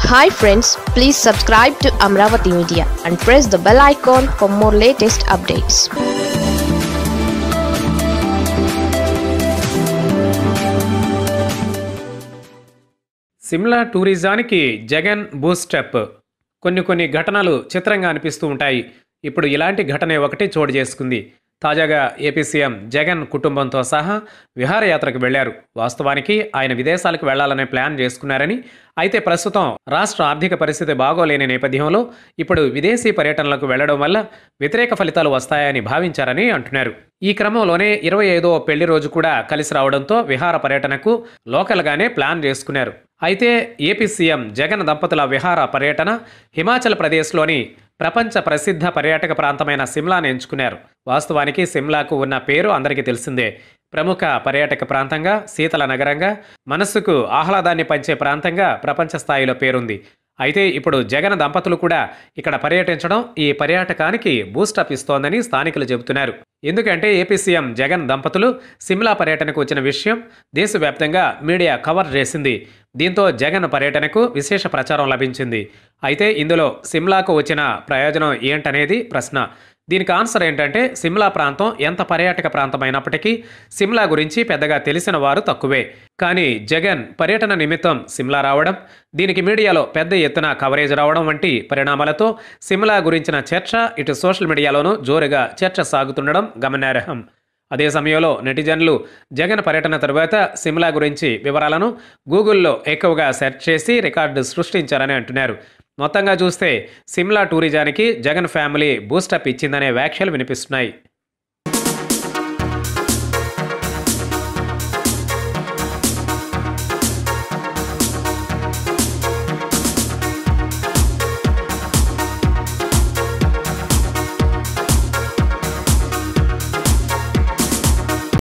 hi friends please subscribe to Amaravati media and press the bell icon for more latest updates Shimla టూరిజానికి Jagan boost up కొన్ని కొన్ని ఘటనలు చిత్రంగా అనిపిస్తూ ఉంటాయి ఇప్పుడు ఇలాంటి ఘటనే ఒకటి చోటు చేసుకుంది తాజాగా ఏపీ సీఎం జగన్ కుటుంబంతో సహా విహారయాత్రకు వెళ్లారు వాస్తవానికి ఆయన విదేశాలకు వెళ్లాలనే ప్లాన్ చేసుకున్నారని అయితే ప్రస్తుతం రాష్ట్ర ఆర్థిక పరిస్థితి బాగోలేని నేపథ్యంలో ఇప్పుడు విదేశీ పర్యటనలకు వెళ్లడం వల్ల వ్యతిరేక ఫలితాలు వస్తాయని భావించారని అంటున్నారు ఈ క్రమంలోనే ఇరవై ఐదో పెళ్లి రోజు కూడా కలిసి రావడంతో విహార పర్యటనకు లోకల్గానే ప్లాన్ చేసుకున్నారు అయితే ఏపీ సీఎం జగన్ దంపతుల విహార పర్యటన హిమాచల్ ప్రదేశ్లోని ప్రపంచ ప్రసిద్ధ పర్యాటక ప్రాంతమైన సిమ్లాను ఎంచుకున్నారు వాస్తవానికి సిమ్లాకు ఉన్న పేరు అందరికీ తెలిసిందే ప్రముఖ పర్యాటక ప్రాంతంగా శీతల నగరంగా మనస్సుకు ఆహ్లాదాన్ని పంచే ప్రాంతంగా ప్రపంచ స్థాయిలో పేరుంది అయితే ఇప్పుడు జగన్ దంపతులు కూడా ఇక్కడ పర్యటించడం ఈ పర్యాటకానికి బూస్టప్ ఇస్తోందని స్థానికులు చెబుతున్నారు ఎందుకంటే ఏపీ సీఎం జగన్ దంపతులు సిమ్లా పర్యటనకు వచ్చిన విషయం దేశవ్యాప్తంగా మీడియా కవర్ చేసింది దీంతో జగన్ పర్యటనకు విశేష ప్రచారం లభించింది అయితే ఇందులో సిమ్లాకు వచ్చిన ప్రయోజనం ఏంటనేది ప్రశ్న దీనికి ఆన్సర్ ఏంటంటే సిమ్లా ప్రాంతం ఎంత పర్యాటక ప్రాంతం అయినప్పటికీ సిమ్లా గురించి పెద్దగా తెలిసిన వారు తక్కువే కానీ జగన్ పర్యటన నిమిత్తం సిమ్లా రావడం దీనికి మీడియాలో పెద్ద ఎత్తున కవరేజ్ రావడం వంటి పరిణామాలతో సిమ్లా గురించిన చర్చ ఇటు సోషల్ మీడియాలోనూ జోరుగా చర్చ సాగుతుండడం గమనార్హం అదే సమయంలో నెటిజన్లు జగన్ పర్యటన తరువాత సిమ్లా గురించి వివరాలను గూగుల్లో ఎక్కువగా సెర్చ్ చేసి రికార్డు సృష్టించారని అంటున్నారు మొత్తంగా చూస్తే సిమ్లా టూరిజానికి జగన్ ఫ్యామిలీ బూస్టప్ ఇచ్చిందనే వ్యాఖ్యలు వినిపిస్తున్నాయి